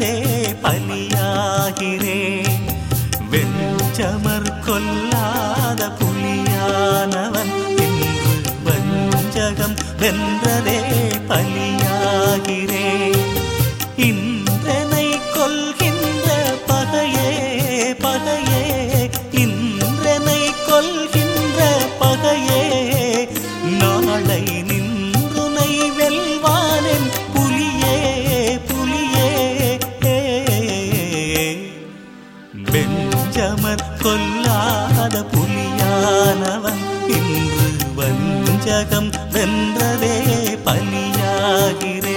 வென்றதே பலியாகிறேன் வெஞ்சமர் கொல்லாத புலியானவன் என்று வஞ்சகம் வென்றதே பலியாகிறேன் இன்றனை கொள்கின்ற பகையே பகையே இன்றனை கொள்கின்ற பகையே நாளை நின்றுனை வெல்வானென் புலியே புலியே பெஞ்சமர் கொல்லாத புலியானவன் இன்று வஞ்சகம் வென்றதே பலியாகிறேன்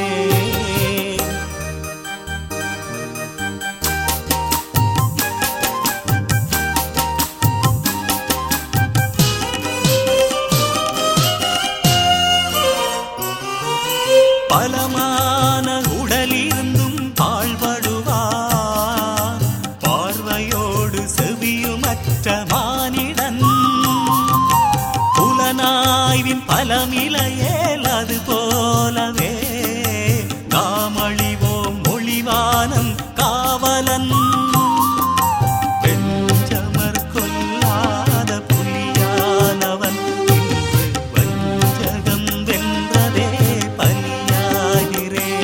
பலமான உடலிருந்தும் பாழ்படுவார் பார்வையோடு செவியுமற்ற மானிடன் புலனாய்வின் பலமிலையேல் அது போலவே காமழிவோம் மொழிவானம் காவலன் பெஞ்சமர் கொல்லாத புலியானவன் இன்று வஞ்சகம் வென்றதே பலியாகிறேன்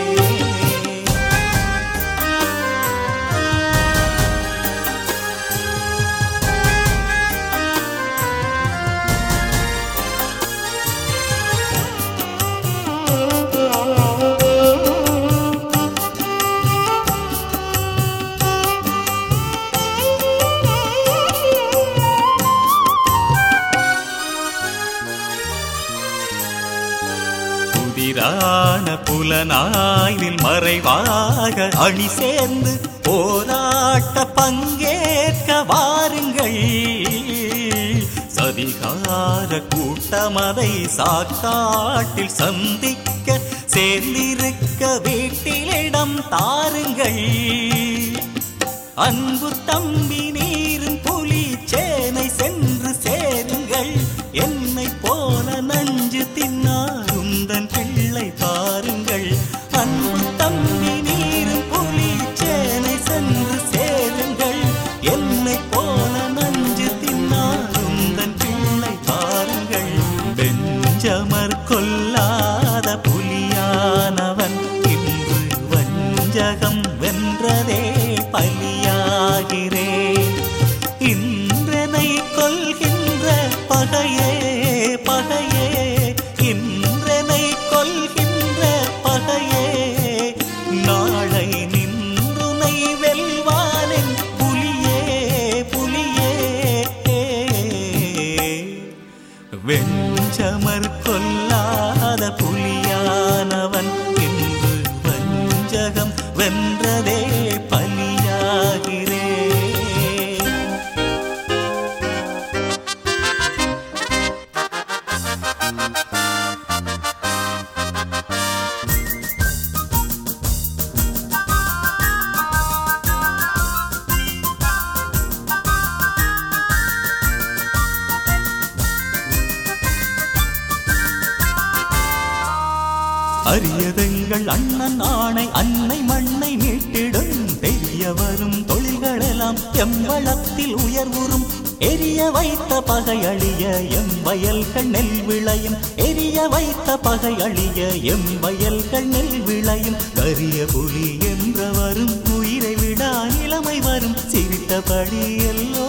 புதிரான புலனாய்வில் மறைவாக அணி சேர்ந்து போராட்ட பங்கேற்க வாருங்கள் சதிகார கூட்டமதை சாக்காட்டில் சந்திக்க சேர்ந்திருக்க வீட்டிலிடம் தாருங்கள் அன்பு தம்பி நீரும் புலி சேனை சென்று சேருங்கள் என்னை போல நஞ்சு தின்னார் உந்தன் பிள்ளை பாருங்கள் அன்பு தம்பி நீரும் புலி சேனை சென்று சேருங்கள் என்னை போல நஞ்சு தின்னார் உந்தன் பிள்ளை பாருங்கள் பெஞ்சமர் கொல்லாத புலியானவன் இன்று வஞ்சகம் வென்றதே பலியாகிறேன் இன்றனை கொள்கின்ற பகையே பகையே இன்றனை கொள்கின்ற பகையே நாளை நின்றுனை வெல்வானென் புலியே புலியே வெஞ்சமர் கொல்லாத புலியானவன் இன்று வஞ்சகம் வென்றதே பலியாகிறேன் அரியதெங்கள் அண்ணன் ஆணை அன்னை மண்ணை மீட்டிடும் தெரிய வரும் தொழில்களெல்லாம் எம்பளத்தில் உயர்வுறும் எரிய வைத்த பகை அழிய எம் வயல்கள் நெல் விளையும் எரிய வைத்த பகை அழிய எம் வயல்கள் நெல் விளையும் கரிய புலி என்ற வரும் உயிரை விடா நிலைமை வரும் சிரித்தபடி எல்லோ